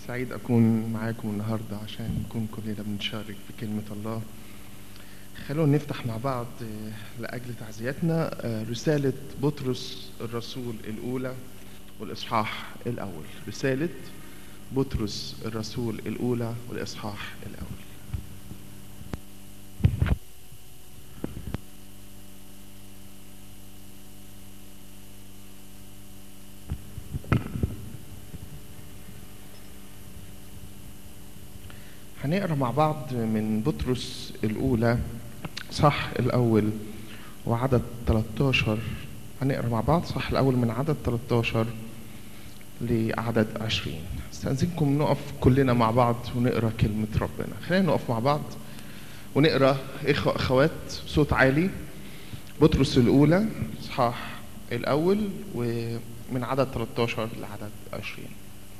سعيد أكون معاكم النهاردة عشان نكون كلنا بنشارك في كلمة الله خلونا نفتح مع بعض آه، لأجل تعزيتنا آه، رسالة بطرس الرسول الأولى والإصحاح الأول رسالة بطرس الرسول الأولى والإصحاح الأول هنقرا مع بعض من بطرس الأولى صح الأول وعدد 13 هنقرا مع بعض صح الأول من عدد 13 لعدد 20 استأذنكم نقف كلنا مع بعض ونقرا كلمة ربنا خلينا نقف مع بعض ونقرا إخوة أخوات صوت عالي بطرس الأولى إصحاح الأول ومن عدد 13 لعدد 20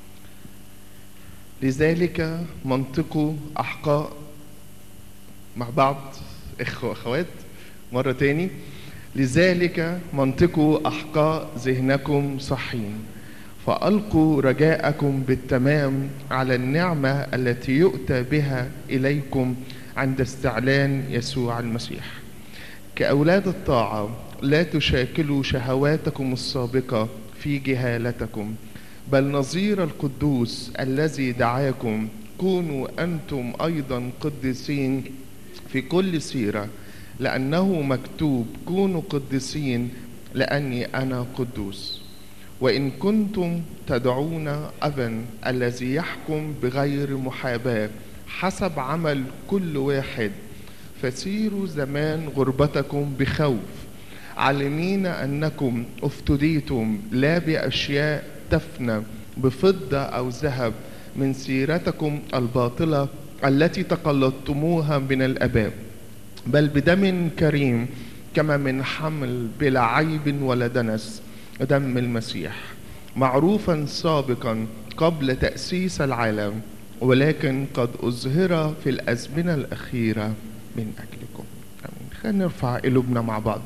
لذلك منطقوا أحقاء مع بعض إخوة أخوات مرة تاني لذلك منطقوا أحقاء ذهنكم صحين فألقوا رجاءكم بالتمام على النعمة التي يؤتى بها إليكم عند استعلان يسوع المسيح كأولاد الطاعة لا تشاكلوا شهواتكم السابقة في جهالتكم بل نظير القدوس الذي دعاكم كونوا أنتم أيضا قديسين في كل سيرة لأنه مكتوب كونوا قديسين لأني أنا قدوس وإن كنتم تدعون أبا الذي يحكم بغير محاباة حسب عمل كل واحد فسيروا زمان غربتكم بخوف عالمين أنكم افتديتم لا بأشياء تفنى بفضة أو ذهب من سيرتكم الباطلة التي تقلدتموها من الآباء بل بدم كريم كما من حمل بلا عيب ولا دنس دم المسيح معروفا سابقا قبل تأسيس العالم ولكن قد أظهر في الأزمنة الأخيرة من أجلكم آمين خلينا نرفع قلوبنا مع بعض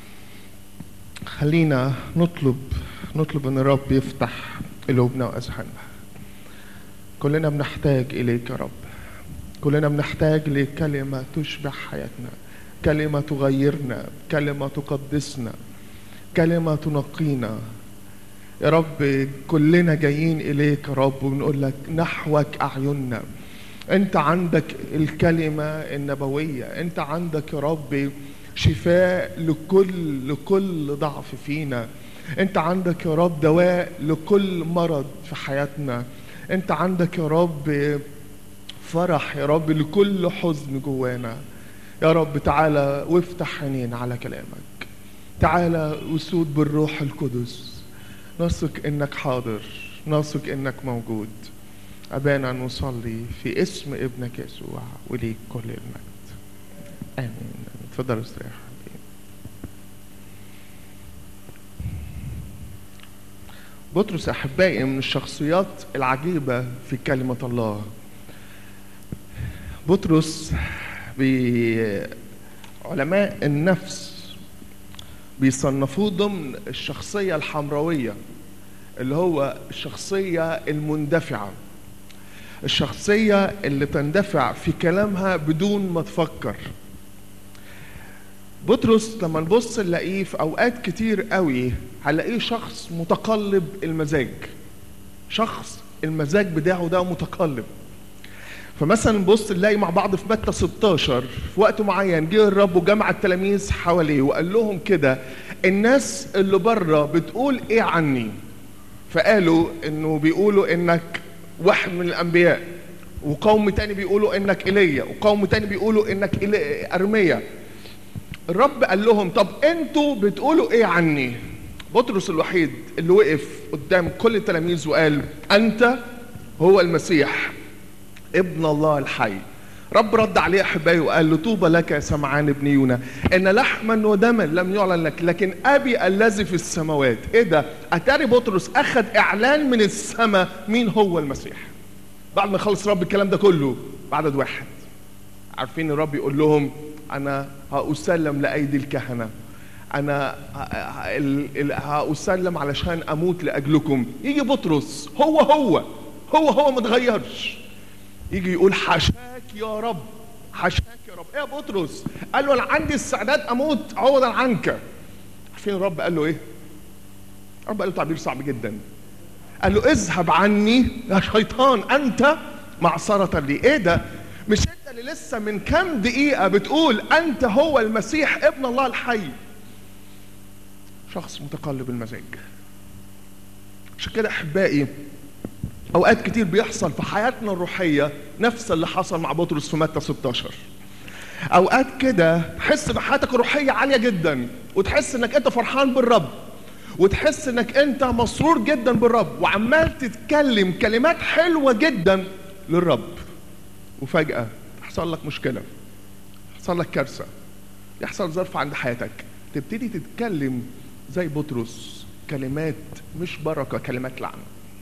خلينا نطلب نطلب ان الرب يفتح قلوبنا واذهاننا كلنا بنحتاج اليك يا رب كلنا بنحتاج لكلمه تشبع حياتنا كلمه تغيرنا كلمه تقدسنا كلمه تنقينا يا رب كلنا جايين اليك يا رب ونقول لك نحوك اعيننا انت عندك الكلمه النبويه انت عندك يا رب شفاء لكل لكل ضعف فينا انت عندك يا رب دواء لكل مرض في حياتنا انت عندك يا رب فرح يا رب لكل حزن جوانا يا رب تعالى وافتح عينينا على كلامك تعالى وسود بالروح القدس نثق انك حاضر نثق انك موجود ابانا نصلي في اسم ابنك يسوع وليك كل المجد امين اتفضل استريح بطرس احبائي من الشخصيات العجيبه في كلمه الله بطرس علماء النفس بيصنفوه ضمن الشخصيه الحمراويه اللي هو الشخصيه المندفعه الشخصيه اللي تندفع في كلامها بدون ما تفكر بطرس لما نبص نلاقيه في اوقات كتير قوي هنلاقيه شخص متقلب المزاج شخص المزاج بتاعه ده متقلب فمثلا نبص نلاقي مع بعض في متى 16 في وقت معين جه الرب وجمع التلاميذ حواليه وقال لهم كده الناس اللي بره بتقول ايه عني فقالوا انه بيقولوا انك واحد من الانبياء وقوم تاني بيقولوا انك ايليا وقوم تاني بيقولوا انك ارميا الرب قال لهم طب انتوا بتقولوا ايه عني بطرس الوحيد اللي وقف قدام كل التلاميذ وقال انت هو المسيح ابن الله الحي رب رد عليه احبائي وقال له طوبى لك يا سمعان ابن يونا ان لحما ودما لم يعلن لك لكن ابي الذي في السماوات ايه ده اتاري بطرس اخذ اعلان من السماء مين هو المسيح بعد ما خلص رب الكلام ده كله بعدد واحد عارفين الرب يقول لهم انا هأسلم لأيدي الكهنة أنا هأسلم علشان أموت لأجلكم يجي بطرس هو هو هو هو ما اتغيرش يجي يقول حشاك يا رب حشاك يا رب ايه يا بطرس قال له انا عندي استعداد اموت عوضا عنك عارفين الرب قال له ايه الرب قال له تعبير صعب جدا قال له اذهب عني يا شيطان انت معصرة لي ايه ده مش انت اللي لسه من كام دقيقة بتقول انت هو المسيح ابن الله الحي شخص متقلب المزاج عشان كده احبائي اوقات كتير بيحصل في حياتنا الروحيه نفس اللي حصل مع بطرس في متى 16 اوقات كده تحس ان حياتك الروحيه عاليه جدا وتحس انك انت فرحان بالرب وتحس انك انت مسرور جدا بالرب وعمال تتكلم كلمات حلوه جدا للرب وفجاه تحصل لك مشكله يحصل لك كارثه يحصل ظرف عند حياتك تبتدي تتكلم زي بطرس كلمات مش بركه كلمات لعنه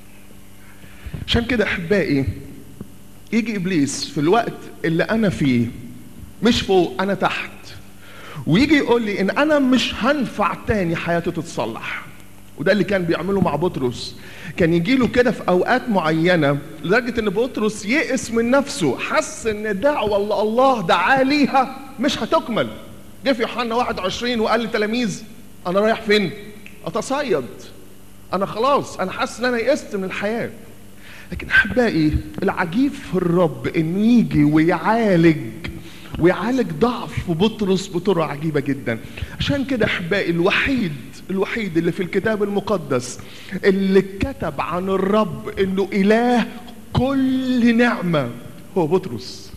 عشان كده احبائي يجي ابليس في الوقت اللي انا فيه مش فوق انا تحت ويجي يقول لي ان انا مش هنفع تاني حياتي تتصلح وده اللي كان بيعمله مع بطرس كان يجي له كده في اوقات معينه لدرجه ان بطرس يئس من نفسه حس ان الدعوه اللي الله دعاه ليها مش هتكمل جه في يوحنا 21 وقال للتلاميذ انا رايح فين؟ اتصيد انا خلاص انا حاسس ان انا يئست من الحياه لكن احبائي العجيب في الرب انه يجي ويعالج ويعالج ضعف في بطرس بطرق عجيبه جدا عشان كده احبائي الوحيد الوحيد اللي في الكتاب المقدس اللي كتب عن الرب انه اله كل نعمه هو بطرس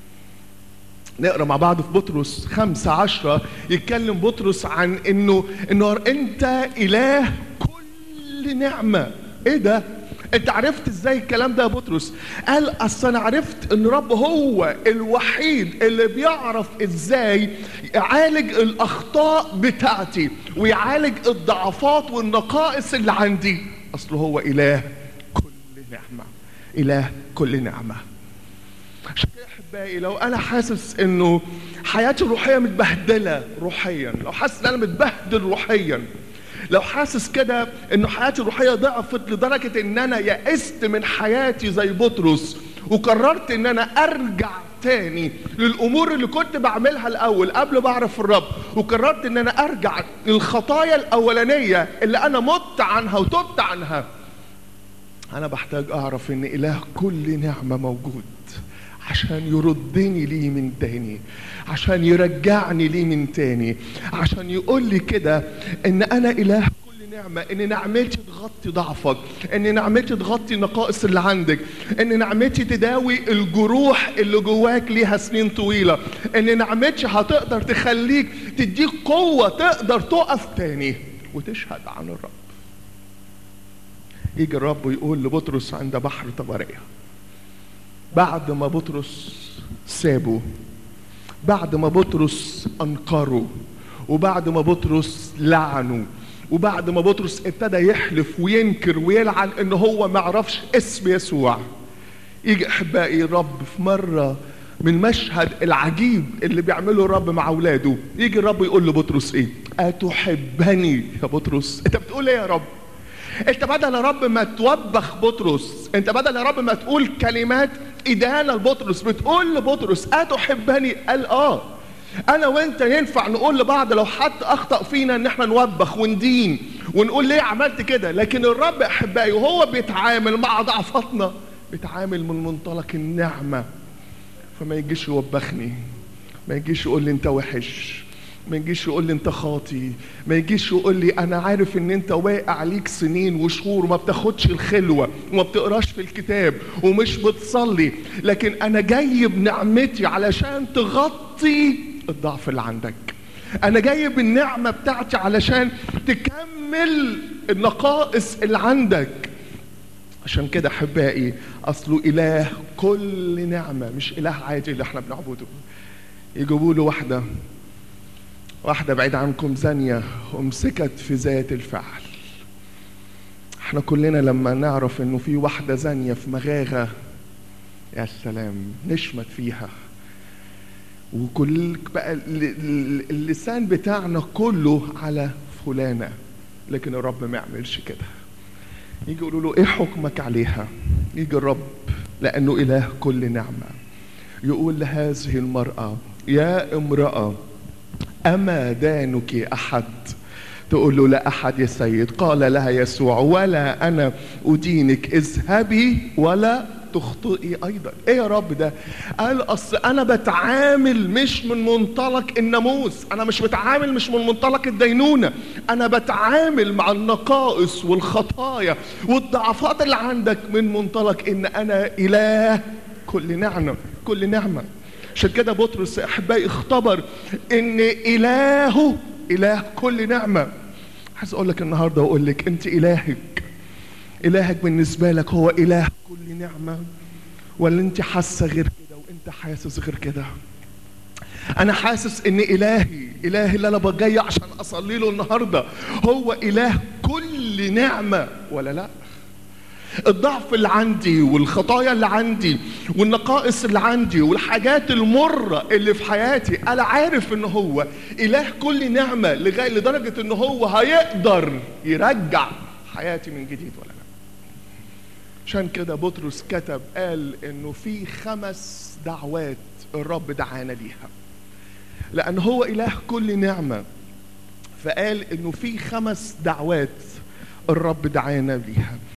نقرا مع بعض في بطرس خمسة عشرة يتكلم بطرس عن انه انه انت اله كل نعمه ايه ده انت عرفت ازاي الكلام ده يا بطرس قال اصل انا عرفت ان رب هو الوحيد اللي بيعرف ازاي يعالج الاخطاء بتاعتي ويعالج الضعفات والنقائص اللي عندي اصل هو اله كل نعمه اله كل نعمه عشان كده احبائي لو انا حاسس انه حياتي الروحيه متبهدله روحيا لو حاسس ان انا متبهدل روحيا لو حاسس كده انه حياتي الروحيه ضعفت لدرجه ان انا يئست من حياتي زي بطرس وقررت ان انا ارجع تاني للامور اللي كنت بعملها الاول قبل ما اعرف الرب وقررت ان انا ارجع للخطايا الاولانيه اللي انا مت عنها وتبت عنها انا بحتاج اعرف ان اله كل نعمه موجود عشان يردني ليه من تاني عشان يرجعني ليه من تاني عشان يقول لي كده ان انا اله كل نعمة ان نعمتي تغطي ضعفك ان نعمتي تغطي النقائص اللي عندك ان نعمتي تداوي الجروح اللي جواك ليها سنين طويلة ان نعمتي هتقدر تخليك تديك قوة تقدر تقف تاني وتشهد عن الرب يجي الرب ويقول لبطرس عند بحر طبريه بعد ما بطرس سابه بعد ما بطرس انكره وبعد ما بطرس لعنه وبعد ما بطرس ابتدى يحلف وينكر ويلعن ان هو ما يعرفش اسم يسوع يجي احبائي الرب في مره من المشهد العجيب اللي بيعمله الرب مع اولاده يجي الرب يقول لبطرس ايه اتحبني يا بطرس انت بتقول ايه يا رب انت بدل يا رب ما توبخ بطرس انت بدل يا رب ما تقول كلمات ادانه لبطرس بتقول لبطرس اتحبني قال اه انا وانت ينفع نقول لبعض لو حد اخطا فينا ان احنا نوبخ وندين ونقول ليه عملت كده لكن الرب احبائي وهو بيتعامل مع ضعفاتنا بيتعامل من منطلق النعمه فما يجيش يوبخني ما يجيش يقول لي انت وحش ما يجيش يقول لي انت خاطي ما يجيش يقول لي انا عارف ان انت واقع عليك سنين وشهور وما بتاخدش الخلوه وما بتقراش في الكتاب ومش بتصلي لكن انا جاي بنعمتي علشان تغطي الضعف اللي عندك انا جاي بالنعمه بتاعتي علشان تكمل النقائص اللي عندك عشان كده احبائي اصله اله كل نعمه مش اله عادي اللي احنا بنعبده يجيبوا له واحده واحدة بعيد عنكم زانية ومسكت في ذات الفعل احنا كلنا لما نعرف انه في واحدة زانية في مغاغة يا سلام نشمت فيها وكل بقى اللسان بتاعنا كله على فلانة لكن الرب ما يعملش كده يجي يقولوا له ايه حكمك عليها يجي الرب لانه اله كل نعمه يقول لهذه المراه يا امراه اما دانك احد تقول له لا احد يا سيد قال لها يسوع ولا انا ادينك اذهبي ولا تخطئي ايضا ايه يا رب ده قال اصل انا بتعامل مش من منطلق الناموس انا مش بتعامل مش من منطلق الدينونه انا بتعامل مع النقائص والخطايا والضعفات اللي عندك من منطلق ان انا اله كل نعمه كل نعمه عشان كده بطرس يا احبائي اختبر ان الهه اله كل نعمه عايز اقول لك النهارده واقول لك انت الهك الهك بالنسبه لك هو اله كل نعمه ولا انت حاسه غير كده وانت حاسس غير كده انا حاسس ان الهي الهي اللي انا جاي عشان اصلي له النهارده هو اله كل نعمه ولا لا الضعف اللي عندي والخطايا اللي عندي والنقائص اللي عندي والحاجات المرة اللي في حياتي أنا عارف إن هو إله كل نعمة لغاية لدرجة إن هو هيقدر يرجع حياتي من جديد ولا لا عشان كده بطرس كتب قال إنه في خمس دعوات الرب دعانا ليها لأن هو إله كل نعمة فقال إنه في خمس دعوات الرب دعانا ليها